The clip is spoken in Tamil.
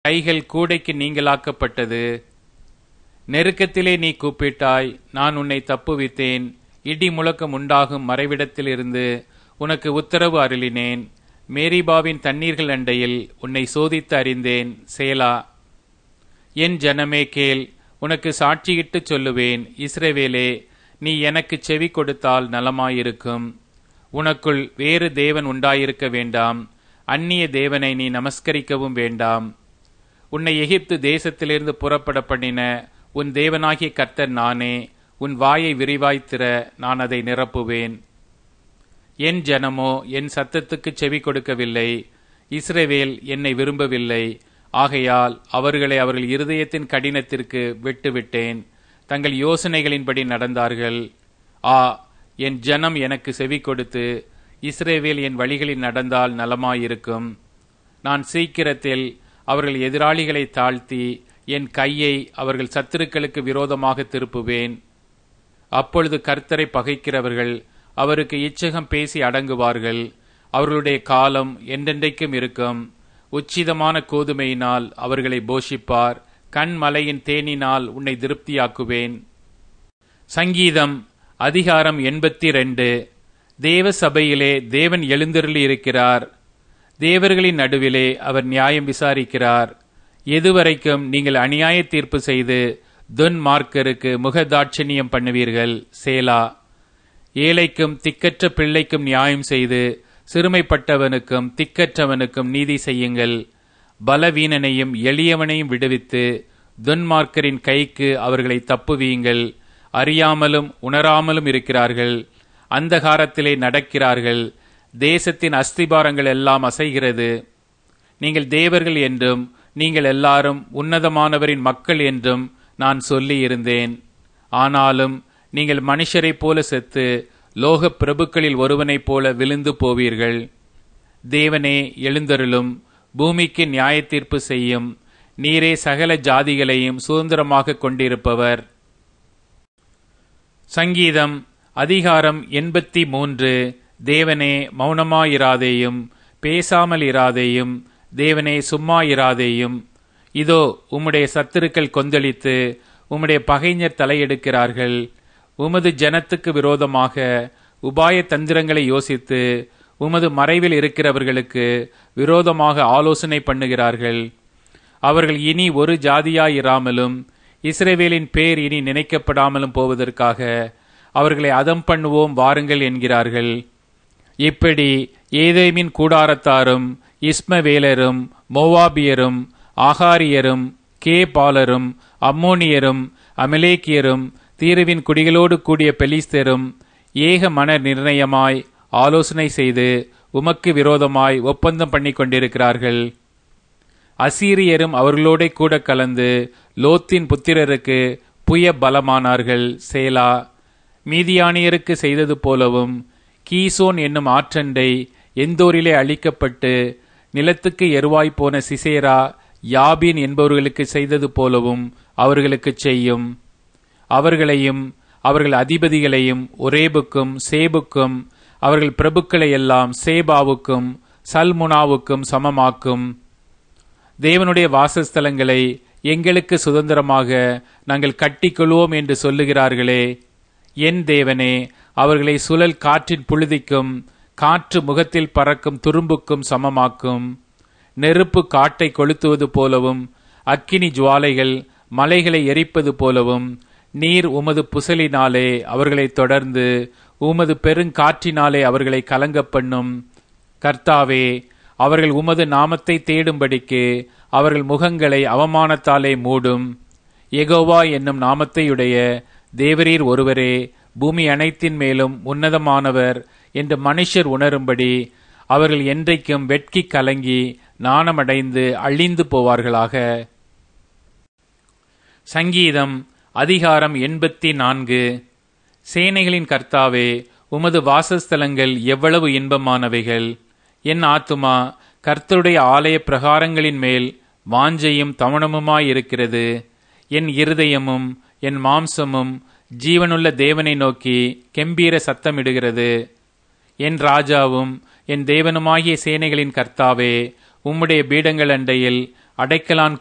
கைகள் கூடைக்கு நீங்களாக்கப்பட்டது நெருக்கத்திலே நீ கூப்பிட்டாய் நான் உன்னை தப்புவித்தேன் இடி முழக்கம் உண்டாகும் மறைவிடத்திலிருந்து உனக்கு உத்தரவு அருளினேன் மேரிபாவின் தண்ணீர்கள் அண்டையில் உன்னை சோதித்து அறிந்தேன் சேலா என் ஜனமே கேள் உனக்கு சாட்சியிட்டுச் சொல்லுவேன் இஸ்ரவேலே நீ எனக்கு செவி கொடுத்தால் நலமாயிருக்கும் உனக்குள் வேறு தேவன் உண்டாயிருக்க வேண்டாம் அந்நிய தேவனை நீ நமஸ்கரிக்கவும் வேண்டாம் உன்னை எகிப்து தேசத்திலிருந்து புறப்பட பண்ணின உன் தேவனாகிய கர்த்தர் நானே உன் வாயை விரிவாய்த் திற நான் அதை நிரப்புவேன் என் ஜனமோ என் சத்தத்துக்கு செவி கொடுக்கவில்லை இஸ்ரவேல் என்னை விரும்பவில்லை ஆகையால் அவர்களை அவர்கள் இருதயத்தின் கடினத்திற்கு விட்டுவிட்டேன் தங்கள் யோசனைகளின்படி நடந்தார்கள் ஆ என் ஜனம் எனக்கு செவி கொடுத்து இஸ்ரேவேல் என் வழிகளில் நடந்தால் நலமாயிருக்கும் நான் சீக்கிரத்தில் அவர்கள் எதிராளிகளை தாழ்த்தி என் கையை அவர்கள் சத்துருக்களுக்கு விரோதமாக திருப்புவேன் அப்பொழுது கர்த்தரை பகைக்கிறவர்கள் அவருக்கு இச்சகம் பேசி அடங்குவார்கள் அவர்களுடைய காலம் என்றென்றைக்கும் இருக்கும் உச்சிதமான கோதுமையினால் அவர்களை போஷிப்பார் கண்மலையின் தேனினால் உன்னை திருப்தியாக்குவேன் சங்கீதம் அதிகாரம் எண்பத்தி ரெண்டு தேவ சபையிலே தேவன் எழுந்தருளி இருக்கிறார் தேவர்களின் நடுவிலே அவர் நியாயம் விசாரிக்கிறார் எதுவரைக்கும் நீங்கள் அநியாய தீர்ப்பு செய்து துன்மார்க்கருக்கு முகதாட்சணியம் பண்ணுவீர்கள் சேலா ஏழைக்கும் திக்கற்ற பிள்ளைக்கும் நியாயம் செய்து சிறுமைப்பட்டவனுக்கும் திக்கற்றவனுக்கும் நீதி செய்யுங்கள் பலவீனனையும் எளியவனையும் விடுவித்து துன்மார்க்கரின் கைக்கு அவர்களை தப்புவீங்கள் அறியாமலும் உணராமலும் இருக்கிறார்கள் அந்தகாரத்திலே நடக்கிறார்கள் தேசத்தின் அஸ்திபாரங்கள் எல்லாம் அசைகிறது நீங்கள் தேவர்கள் என்றும் நீங்கள் எல்லாரும் உன்னதமானவரின் மக்கள் என்றும் நான் சொல்லி இருந்தேன் ஆனாலும் நீங்கள் மனுஷரைப் போல செத்து லோக பிரபுக்களில் ஒருவனைப் போல விழுந்து போவீர்கள் தேவனே எழுந்தருளும் பூமிக்கு நியாய தீர்ப்பு செய்யும் நீரே சகல ஜாதிகளையும் சுதந்திரமாக கொண்டிருப்பவர் சங்கீதம் அதிகாரம் எண்பத்தி மூன்று தேவனே மௌனமாயிராதேயும் பேசாமல் இராதேயும் தேவனே சும்மா இராதேயும் இதோ உம்முடைய சத்துருக்கள் கொந்தளித்து உம்முடைய பகைஞர் தலையெடுக்கிறார்கள் உமது ஜனத்துக்கு விரோதமாக உபாய தந்திரங்களை யோசித்து உமது மறைவில் இருக்கிறவர்களுக்கு விரோதமாக ஆலோசனை பண்ணுகிறார்கள் அவர்கள் இனி ஒரு ஜாதியாயிராமலும் இஸ்ரேவேலின் பேர் இனி நினைக்கப்படாமலும் போவதற்காக அவர்களை அதம் பண்ணுவோம் வாருங்கள் என்கிறார்கள் இப்படி ஏதேமின் கூடாரத்தாரும் இஸ்மவேலரும் மோவாபியரும் ஆகாரியரும் கேபாலரும் அம்மோனியரும் அமலேக்கியரும் தீருவின் குடிகளோடு கூடிய பெலிஸ்தரும் ஏக மன நிர்ணயமாய் ஆலோசனை செய்து உமக்கு விரோதமாய் ஒப்பந்தம் பண்ணி கொண்டிருக்கிறார்கள் அசீரியரும் அவர்களோட கூட கலந்து லோத்தின் புத்திரருக்கு புய பலமானார்கள் சேலா மீதியானியருக்கு செய்தது போலவும் கீசோன் என்னும் ஆற்றண்டை எந்தோரிலே அழிக்கப்பட்டு நிலத்துக்கு எருவாய் போன சிசேரா யாபின் என்பவர்களுக்கு செய்தது போலவும் அவர்களுக்கு செய்யும் அவர்களையும் அவர்கள் அதிபதிகளையும் ஒரேபுக்கும் சேபுக்கும் அவர்கள் பிரபுக்களை எல்லாம் சேபாவுக்கும் சல்முனாவுக்கும் சமமாக்கும் தேவனுடைய வாசஸ்தலங்களை எங்களுக்கு சுதந்திரமாக நாங்கள் கட்டிக்கொள்வோம் என்று சொல்லுகிறார்களே என் தேவனே அவர்களை சுழல் காற்றின் புழுதிக்கும் காற்று முகத்தில் பறக்கும் துரும்புக்கும் சமமாக்கும் நெருப்பு காட்டை கொளுத்துவது போலவும் அக்கினி ஜுவாலைகள் மலைகளை எரிப்பது போலவும் நீர் உமது புசலினாலே அவர்களை தொடர்ந்து உமது பெருங்காற்றினாலே அவர்களை கலங்க பண்ணும் கர்த்தாவே அவர்கள் உமது நாமத்தை தேடும்படிக்கு அவர்கள் முகங்களை அவமானத்தாலே மூடும் எகோவா என்னும் நாமத்தையுடைய தேவரீர் ஒருவரே பூமி அனைத்தின் மேலும் உன்னதமானவர் என்று மனுஷர் உணரும்படி அவர்கள் என்றைக்கும் வெட்கி கலங்கி நாணமடைந்து அழிந்து போவார்களாக சங்கீதம் அதிகாரம் எண்பத்தி நான்கு சேனைகளின் கர்த்தாவே உமது வாசஸ்தலங்கள் எவ்வளவு இன்பமானவைகள் என் ஆத்துமா கர்த்தருடைய ஆலய பிரகாரங்களின் மேல் வாஞ்சையும் தவணமுமாயிருக்கிறது என் இருதயமும் என் மாம்சமும் ஜீவனுள்ள தேவனை நோக்கி கெம்பீர சத்தமிடுகிறது என் ராஜாவும் என் தேவனுமாகிய சேனைகளின் கர்த்தாவே உம்முடைய பீடங்கள் அண்டையில் அடைக்கலான்